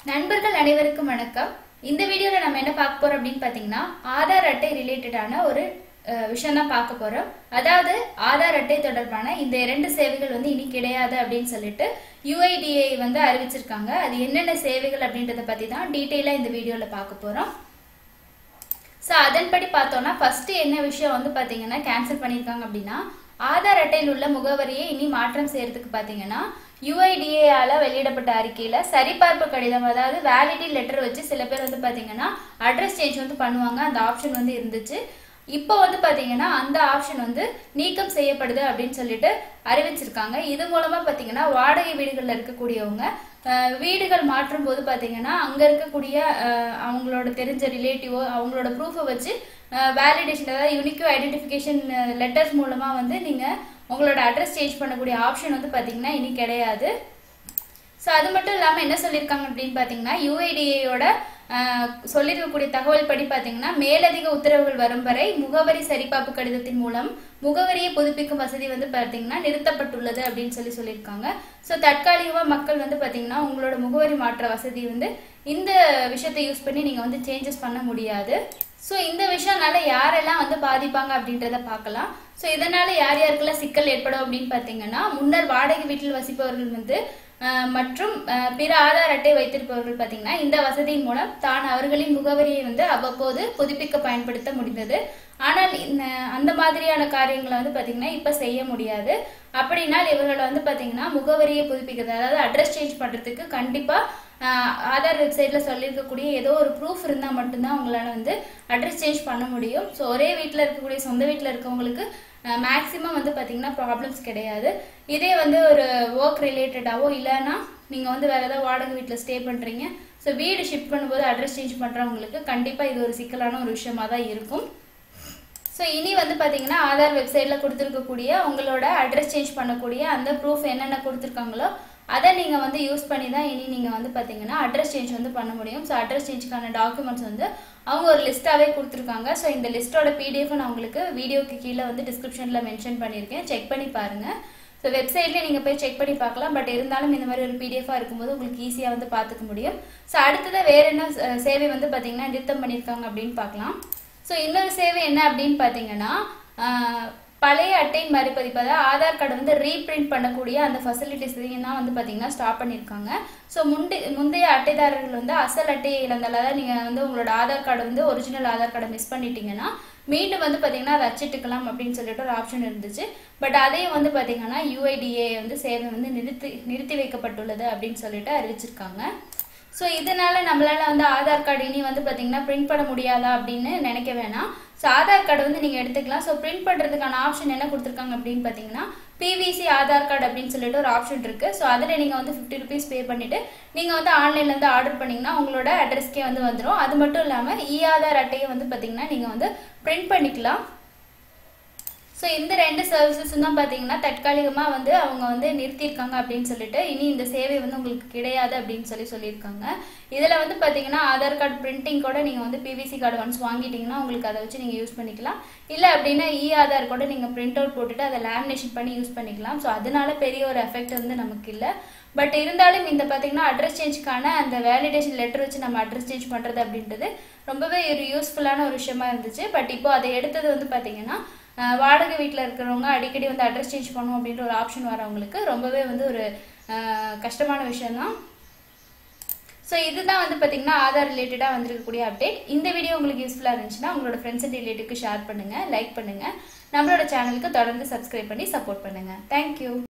நண்பர்கள் அனைவருக்கும் வணக்கம் இந்த வீடியோல நம்ம என்ன பார்க்க போறோம் அப்படின்னு பாத்தீங்கன்னா ஆதார் அட்டை ரிலேட்டடான ஒரு விஷயம் தான் பார்க்க போறோம் அதாவது ஆதார் அட்டை தொடர்பான இந்த இரண்டு சேவைகள் வந்து இனி கிடையாது அப்படின்னு சொல்லிட்டு யுஐடிஏ வந்து அறிவிச்சிருக்காங்க அது என்னென்ன சேவைகள் அப்படின்றத பத்தி தான் டீட்டெயிலா இந்த வீடியோல பார்க்க போறோம் ஸோ அதன்படி பார்த்தோம்னா ஃபர்ஸ்ட் என்ன விஷயம் வந்து பார்த்தீங்கன்னா கேன்சல் பண்ணியிருக்காங்க அப்படின்னா ஆதார் அட்டையில் உள்ள முகவரியை இனி மாற்றம் செய்யறதுக்கு பார்த்தீங்கன்னா யுஐடிஏஆல வெளியிடப்பட்ட அறிக்கையில சரிபார்ப்பு கடிதம் அதாவது வேலிடி லெட்டர் வச்சு சில பேர் வந்து பார்த்தீங்கன்னா அட்ரஸ் சேஞ்ச் வந்து பண்ணுவாங்க அந்த ஆப்ஷன் வந்து இருந்துச்சு இப்போ வந்து பார்த்தீங்கன்னா அந்த ஆப்ஷன் வந்து நீக்கம் செய்யப்படுது அப்படின்னு சொல்லிட்டு அறிவிச்சிருக்காங்க இது மூலமா பார்த்தீங்கன்னா வாடகை வீடுகளில் இருக்கக்கூடியவங்க அஹ், வீடுகள் மாற்றும் போது பார்த்தீங்கன்னா அங்கே இருக்கக்கூடிய அஹ், அவங்களோட தெரிஞ்ச ரிலேட்டிவோ அவங்களோட ப்ரூஃபை வச்சு வேலிடேஷன் அதாவது யூனிக்யூ ஐடென்டிஃபிகேஷன் லெட்டர்ஸ் மூலமா வந்து நீங்கள் உங்களோட அட்ரஸ் சேஞ்ச் பண்ணக்கூடிய ஆப்ஷன் வந்து பார்த்தீங்கன்னா இனி கிடையாது ஸோ அது மட்டும் இல்லாமல் என்ன சொல்லியிருக்காங்க அப்படின்னு பார்த்தீங்கன்னா யுஐடிஏயோட சொல்லியிருக்கக்கூடிய தகவல் படி பார்த்தீங்கன்னா மேலதிக உத்தரவுகள் வரும் வரை முகவரி சரிபார்ப்பு கடிதத்தின் மூலம் முகவரியை புதுப்பிக்கும் வசதி வந்து பார்த்தீங்கன்னா நிறுத்தப்பட்டுள்ளது அப்படின்னு சொல்லி சொல்லியிருக்காங்க ஸோ தற்காலிகமாக மக்கள் வந்து பார்த்தீங்கன்னா உங்களோட முகவரி மாற்ற வசதி வந்து இந்த விஷயத்தை யூஸ் பண்ணி நீங்கள் வந்து சேஞ்சஸ் பண்ண முடியாது ஸோ இந்த விஷயம்னால யாரெல்லாம் வந்து பாதிப்பாங்க அப்படின்றத பார்க்கலாம் ஸோ இதனால யார் யாருக்கெல்லாம் சிக்கல் ஏற்படும் அப்படின்னு பார்த்தீங்கன்னா முன்னர் வாடகை வீட்டில் வசிப்பவர்கள் வந்து அஹ், மற்றும் அஹ், பிற ஆதார் அட்டை வைத்திருப்பவர்கள் பார்த்தீங்கன்னா இந்த வசதியின் மூலம் தான் அவர்களின் முகவரியை வந்து அவ்வப்போது புதுப்பிக்க பயன்படுத்த முடிந்தது ஆனால் இந்த அந்த மாதிரியான காரியங்களை வந்து பார்த்தீங்கன்னா இப்போ செய்ய முடியாது அப்படின்னால் இவர்கள் வந்து பார்த்தீங்கன்னா முகவரியை புதுப்பிக்கிறது அதாவது அட்ரஸ் சேஞ்ச் பண்ணுறதுக்கு கண்டிப்பாக ஆதார் வெப்சைட்டில் சொல்லியிருக்கக்கூடிய ஏதோ ஒரு ப்ரூஃப் இருந்தால் மட்டும்தான் உங்களால் வந்து அட்ரஸ் சேஞ்ச் பண்ண முடியும் ஸோ ஒரே வீட்டில் இருக்கக்கூடிய சொந்த வீட்டில் இருக்கவங்களுக்கு மேக்ஸிமம் வந்து பார்த்தீங்கன்னா ப்ராப்ளம்ஸ் கிடையாது இதே வந்து ஒரு ஒர்க் ரிலேட்டடாவோ இல்லைன்னா நீங்கள் வந்து வேறு ஏதாவது வாடகை வீட்டில் ஸ்டே பண்ணுறீங்க ஸோ வீடு ஷிஃப்ட் பண்ணும்போது அட்ரஸ் சேஞ்ச் பண்ணுறவங்களுக்கு கண்டிப்பாக இது ஒரு சிக்கலான ஒரு விஷயமா தான் இருக்கும் ஸோ இனி வந்து பார்த்தீங்கன்னா ஆதார் வெப்சைட்டில் கொடுத்துருக்கக்கூடிய உங்களோட அட்ரஸ் சேஞ்ச் பண்ணக்கூடிய அந்த ப்ரூஃப் என்னென்ன கொடுத்துருக்காங்களோ அதை நீங்கள் வந்து யூஸ் பண்ணி தான் இனி நீங்கள் வந்து பார்த்தீங்கன்னா அட்ரஸ் சேஞ்ச் வந்து பண்ண முடியும் ஸோ அட்ரஸ் சேஞ்சுக்கான டாக்குமெண்ட்ஸ் வந்து அவங்க ஒரு லிஸ்ட்டாகவே கொடுத்துருக்காங்க ஸோ இந்த லிஸ்ட்டோட பிடிஎஃப் நான் உங்களுக்கு வீடியோக்கு கீழே வந்து டிஸ்கிரிப்ஷனில் மென்ஷன் பண்ணியிருக்கேன் செக் பண்ணி பாருங்கள் ஸோ வெப்சைட்லேயே நீங்கள் போய் செக் பண்ணி பார்க்கலாம் பட் இருந்தாலும் இந்த மாதிரி ஒரு பிடிஎஃபாக இருக்கும்போது உங்களுக்கு ஈஸியாக வந்து பார்த்துக்க முடியும் ஸோ அடுத்ததாக வேறு என்ன அஹ், சேவை வந்து பார்த்தீங்கன்னா நிறுத்தம் பண்ணியிருக்காங்க அப்படின்னு பார்க்கலாம் ஸோ இன்னொரு சேவை என்ன அப்படின்னு பார்த்தீங்கன்னா ஆஹ், பழைய அட்டையின் மறுபதிப்பு அதாவது ஆதார் கார்டு வந்து ரீப்ரிண்ட் பண்ணக்கூடிய அந்த ஃபெசிலிட்டிஸ் தான் வந்து பார்த்தீங்கன்னா ஸ்டாப் பண்ணியிருக்காங்க ஸோ முந்தி முந்தைய அட்டைதாரர்கள் வந்து அசல் அட்டையை இழந்தால் அதாவது நீங்கள் வந்து உங்களோட ஆதார் கார்டு வந்து ஒரிஜினல் ஆதார் கார்டை மிஸ் பண்ணிட்டீங்கன்னா மீண்டும் வந்து பார்த்தீங்கன்னா அதை அச்சிட்டுக்கலாம் அப்படின்னு சொல்லிட்டு ஒரு ஆப்ஷன் இருந்துச்சு பட் அதையும் வந்து பார்த்தீங்கன்னா யுஐடிஏ வந்து சேவை வந்து நிறுத்தி நிறுத்தி வைக்கப்பட்டுள்ளது அப்படின்னு சொல்லிட்டு அறிவிச்சிருக்காங்க ஸோ இதனால நம்மளால வந்து ஆதார் கார்டு இனி வந்து பார்த்தீங்கன்னா பிரிண்ட் பண்ண முடியாதா அப்படின்னு நினைக்க வேணாம் ஸோ ஆதார் கார்டு வந்து நீங்கள் எடுத்துக்கலாம் ஸோ பிரிண்ட் பண்ணுறதுக்கான ஆப்ஷன் என்ன கொடுத்துருக்காங்க அப்படின்னு பார்த்தீங்கன்னா பிவிசி ஆதார் கார்டு அப்படின்னு சொல்லிட்டு ஒரு ஆப்ஷன் இருக்கு ஸோ அதில் நீங்கள் வந்து ஃபிஃப்டி ருபீஸ் பே பண்ணிட்டு நீங்கள் வந்து ஆன்லைன்ல இருந்து ஆர்டர் பண்ணீங்கன்னா உங்களோட அட்ரஸ்க்கே வந்து வந்துடும் அது மட்டும் இல்லாமல் இ ஆதார் அட்டையை வந்து பார்த்தீங்கன்னா நீங்கள் வந்து பிரிண்ட் பண்ணிக்கலாம் ஸோ இந்த ரெண்டு சர்வீசஸும் தான் பார்த்தீங்கன்னா தற்காலிகமாக வந்து அவங்க வந்து நிறுத்தியிருக்காங்க அப்படின்னு சொல்லிட்டு இனி இந்த சேவை வந்து உங்களுக்கு கிடையாது அப்படின்னு சொல்லி சொல்லியிருக்காங்க இதில் வந்து பார்த்தீங்கன்னா ஆதார் கார்டு பிரிண்டிங் கூட நீங்கள் வந்து பிவிசி கார்டு ஒன்ஸ் வாங்கிட்டீங்கன்னா உங்களுக்கு அதை வச்சு நீங்கள் யூஸ் பண்ணிக்கலாம் இல்லை அப்படின்னா இ ஆதார் கூட நீங்கள் பிரிண்ட் அவுட் போட்டுட்டு அதை லேமினேஷன் பண்ணி யூஸ் பண்ணிக்கலாம் ஸோ அதனால பெரிய ஒரு எஃபெக்ட் வந்து நமக்கு இல்லை பட் இருந்தாலும் இந்த பார்த்தீங்கன்னா அட்ரஸ் சேஞ்சுக்கான அந்த வேலிடேஷன் லெட்டர் வச்சு நம்ம அட்ரஸ் சேஞ்ச் பண்ணுறது அப்படின்றது ரொம்பவே ஒரு யூஸ்ஃபுல்லான ஒரு விஷயமா இருந்துச்சு பட் இப்போ அதை எடுத்தது வந்து பார்த்தீங்கன்னா அஹ், வாடகை வீட்டில் இருக்கிறவங்க அடிக்கடி வந்து அட்ரஸ் சேஞ்ச் பண்ணணும் அப்படின்ற ஒரு ஆப்ஷன் வரவங்களுக்கு ரொம்பவே வந்து ஒரு அஹ், கஷ்டமான விஷயம்தான் ஸோ இதுதான் வந்து பார்த்தீங்கன்னா ஆதார் ரிலேட்டடாக வந்திருக்கக்கூடிய அப்டேட் இந்த வீடியோ உங்களுக்கு யூஸ்ஃபுல்லாக இருந்துச்சுன்னா உங்களோட ஃப்ரெண்ட்ஸ் அண்ட் ரிலேட்டிவ்க்கு ஷேர் பண்ணுங்கள் லைக் பண்ணுங்கள் நம்மளோட சேனலுக்கு தொடர்ந்து சப்ஸ்கிரைப் பண்ணி சப்போர்ட் பண்ணுங்கள் தேங்க்யூ